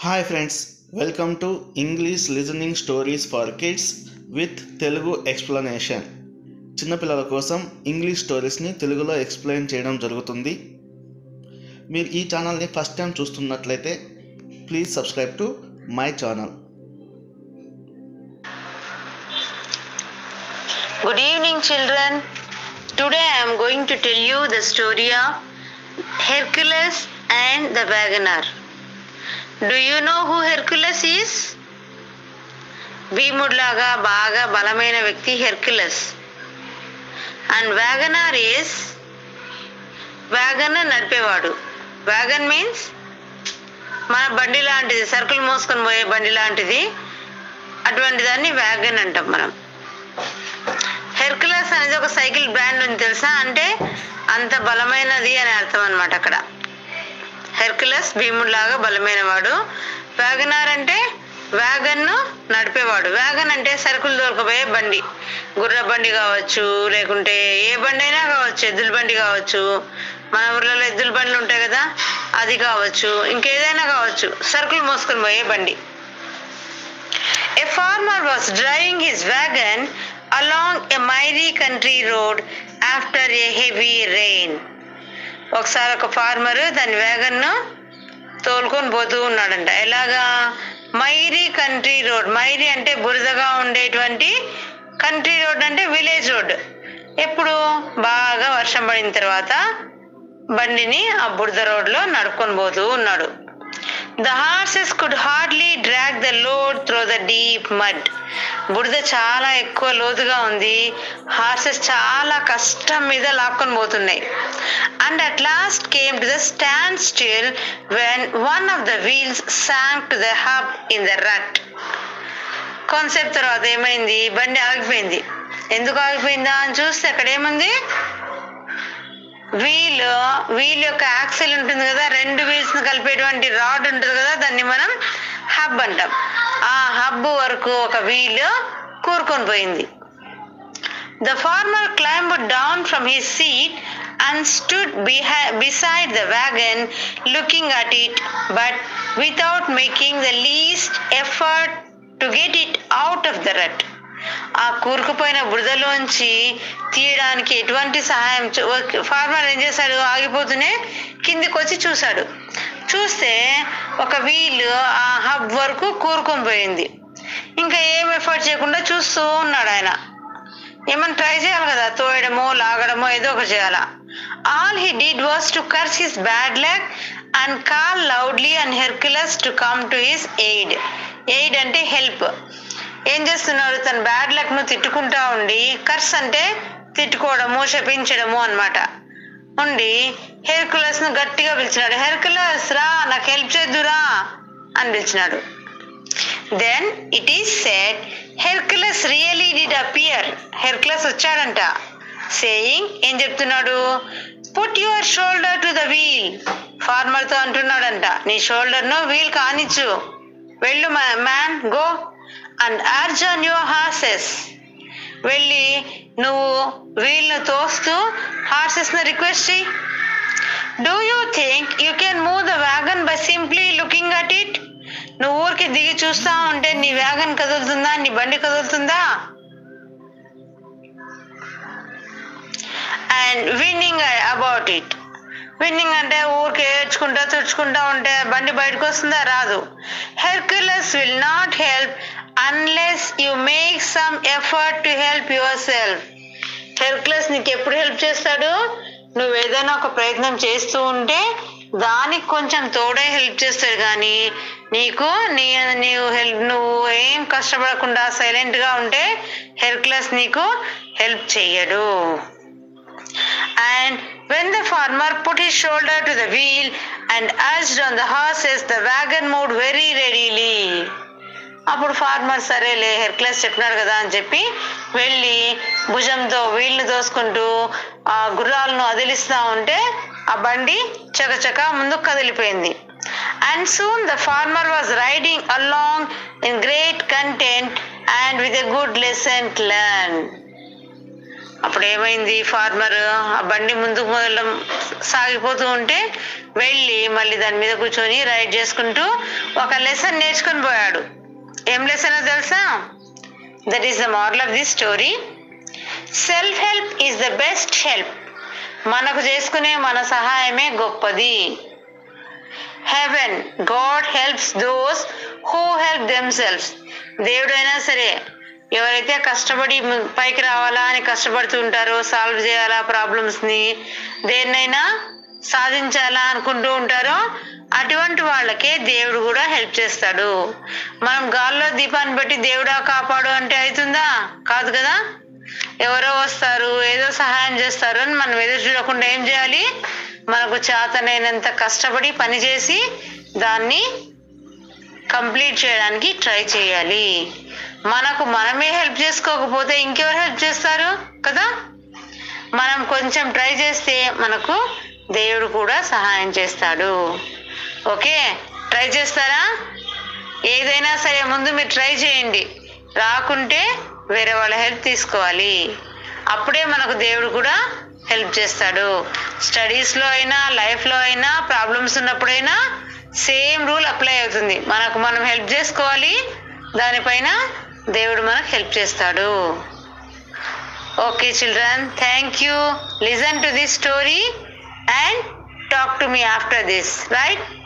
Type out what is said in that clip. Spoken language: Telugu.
Hi friends welcome to English listening stories for kids with Telugu explanation చిన్నపిల్లల కోసం ఇంగ్లీష్ స్టోరీస్ని తెలుగులో ఎక్స్ప్లెయిన్ చేయడం జరుగుతుంది మీరు ఈ ఛానల్ని ఫస్ట్ టైం చూస్తున్నట్లయితే please subscribe to my channel Good evening, children. Today I am going to tell you the story of Hercules and the Wagoner. Do you know who Hercules is? భీముడిలాగా బాగా బలమైన వ్యక్తి Hercules and wagoner is wagon నడిపేవాడు వ్యాగన్ మీన్స్ మన బండి లాంటిది సరుకులు మోసుకొని పోయే బండి లాంటిది అటువంటి దాన్ని వ్యాగన్ అంటాం మనం హెర్కులస్ అనేది ఒక సైకిల్ బ్రాండ్ ఉంది తెలుసా అంటే అంత బలమైనది అని అర్థం అనమాట అక్కడ హెర్కులస్ భీముడిలాగా బలమైన వాడు వ్యాగనార్ అంటే వ్యాగన్ను నడిపేవాడు వ్యాగన్ అంటే సరుకులు దొరకపోయే బండి గుర్ర బండి కావచ్చు లేకుంటే ఏ బండి అయినా కావచ్చు ఎద్దుల బండి కావచ్చు మన ఊర్లలో ఎద్దుల బండ్లు ఉంటాయి కదా అది కావచ్చు ఇంకేదైనా కావచ్చు సరుకులు మోసుకొని పోయే బండి A farmer was driving his wagon along a miry country road after a heavy rain. ఒకసారి ఒక ఫార్మర్ దాని వ్యాగన్ను తోలుకొని పోతూ ఉన్నాడంట ఎలాగా మైరీ కంట్రీ రోడ్ మైరీ అంటే బురదగా ఉండేటువంటి కంట్రీ రోడ్ అంటే విలేజ్ రోడ్ ఎప్పుడు బాగా వర్షం పడిన తర్వాత బండిని ఆ బురద రోడ్లో నడుపుకొని పోతూ ఉన్నాడు the horses could hardly drag the load through the deep mud బురద చాలా ఎక్కువ లోతుగా ఉంది హార్సెస్ చాలా కష్టం మీద లాక్కొని పోతున్నాయి and at last came to the stand still when one of the wheels sank to the hub in the rut concept తర్వాత ఏమైంది బండి ఆగిపోయింది ఎందుకు ఆగిపోయిందా అని చూస్తే అక్కడ ఏముంది వీల్ వీల్ యొక్క యాక్సిల్ ఉంటుంది కదా రెండు వీల్స్ ని కలిపేటువంటి రాడ్ ఉంటుంది కదా దాన్ని మనం హబ్ అంటాం ఆ హబ్ వరకు ఒక వీల్ కూరుకొని పోయింది the farmer climb down from his seat and stood beside the wagon looking at it but without making the least effort to get it out of the rut ఆ కూరుకుపోయిన బురదలోంచి తీయడానికి ఎటువంటి సహాయం ఫార్మర్ ఏం చేశాడు ఆగిపోతూనే కిందికి వచ్చి చూశాడు చూస్తే ఒక వీల్ ఆ హబ్ వరకు కూరుకొని పోయింది ఇంకా ఏం ఎఫర్ట్ చేయకుండా చూస్తూ ఉన్నాడు ఆయన ఏమైనా ట్రై చేయాలి కదా తోయడమో లాగడమో ఏదో ఒకటి చేయాలా all he did was to curse his bad luck and call loudly and Hercules to come to his aid aid అంటే హెల్ప్ ఏం చేస్తున్నాడు తన బ్యాడ్ లక్ ను తిట్టుకుంటా ఉండి కర్స్ అంటే తిట్టుకోవడము శపించడము అనమాట ఉండి హెర్కులస్ ను గట్టిగా పిలిచినాడు హెర్కులస్ రా నాకు హెల్ప్ చేద్దురా అని పిలిచినాడు then it is said Hercules really did appear Hercules వచ్చాడంట సేయింగ్ ఏం చెప్తున్నాడు put your shoulder to the wheel farmer తో అంటున్నాడంట నీ షోల్డర్ ను వీల్ కానిచ్చు వెళ్ళు man go and urge on your horses వెళ్ళి నువ్వు వీళ్ళను తోస్తూ హార్సెస్ని రిక్వెస్ట్ చెయ్యి do you think you can move the wagon by simply looking at it నువ్వు ఊరికి దిగి చూస్తా ఉంటే నీ వ్యాగన్ కదులుతుందా నీ బండి కదులుతుందా and whining about it whining అంటే ఊరికి ఏడ్చుకుంటా తుడుచుకుంటా ఉంటే బండి బయటకు వస్తుందా రాదు Hercules will not help unless you make some effort to help yourself Hercules నీకు ఎప్పుడు హెల్ప్ చేస్తాడు నువ్వు ఏదైనా ఒక ప్రయత్నం చేస్తూ ఉంటే దానికి కొంచెం తోడే హెల్ప్ చేస్తాడు కానీ నీకు నీ నీవు హెల్ప్ నువ్వు ఏం కష్టపడకుండా సైలెంట్గా ఉంటే హెర్క్యులస్ నీకు హెల్ప్ చెయ్యడు And when the farmer put his shoulder to the wheel and urged on the horses, the wagon moved very readily. అప్పుడు ఫార్మర్ సరేలే హెర్క్లెస్ చెప్పినాడు కదా అని చెప్పి వెళ్ళి భుజంతో వీళ్ళు దోసుకుంటూ ఆ గుర్రాలను అదిలిస్తా ఉంటే ఆ బండి చకచక ముందుకు కదిలిపోయింది and soon the farmer was riding along in great content and with a good lesson learn అప్పుడు ఏమైంది ఫార్మర్ ఆ బండి ముందుకు మొదలం సాగిపోతూ ఉంటే వెళ్ళి మళ్ళీ దాని మీద కూర్చొని రైడ్ చేసుకుంటూ ఒక లెసన్ నేర్చుకొని పోయాడు ఏం లెసన్ తెలుసా that is the moral of the story self help is the best help మనకు చేసుకునే మన సహాయమే గొప్పది heaven god helps those who help them selves దేవుడైనా సరే ఎవరైతే కష్టపడి ము- పైకి రావాలా అని కష్టపడుతూ ఉంటారో సాల్వ్ చేయాలా ప్రాబ్లమ్స్ ని దేన్నైనా సాధించాలా అనుకుంటూ ఉంటారో అటువంటి వాళ్ళకే దేవుడు కూడా హెల్ప్ చేస్తాడు మనం గాల్లో దీపాన్ని పెట్టి దేవుడా కాపాడు అంటే అవుతుందా కాదు కదా ఎవరో వస్తారు ఏదో సహాయం చేస్తారు అని మనం ఎదురు చూడకుండా ఏం చేయాలి మనకు చేతనైనంత కష్టపడి పని చేసి దాన్ని కంప్లీట్ చేయడానికి ట్రై చేయాలి మనకు మనమే హెల్ప్ చేసుకోకపోతే ఇంకెవరు హెల్ప్ చేస్తారు కదా మనం కొంచెం ట్రై చేస్తే మనకు దేవుడు కూడా సహాయం చేస్తాడు ఓకే ట్రై చేస్తారా ఏదైనా సరే ముందు మీరు ట్రై చేయండి రాకుంటే వేరే వాళ్ళ హెల్ప్ తీసుకోవాలి అప్పుడే మనకు దేవుడు కూడా హెల్ప్ చేస్తాడు స్టడీస్లో అయినా లైఫ్లో అయినా ప్రాబ్లమ్స్ ఉన్నప్పుడైనా సేమ్ రూల్ అప్లై అవుతుంది మనకు మనం హెల్ప్ చేసుకోవాలి దానిపైన దేవుడు మనకు హెల్ప్ చేస్తాడు okay children thank you listen to this story and talk to me after this right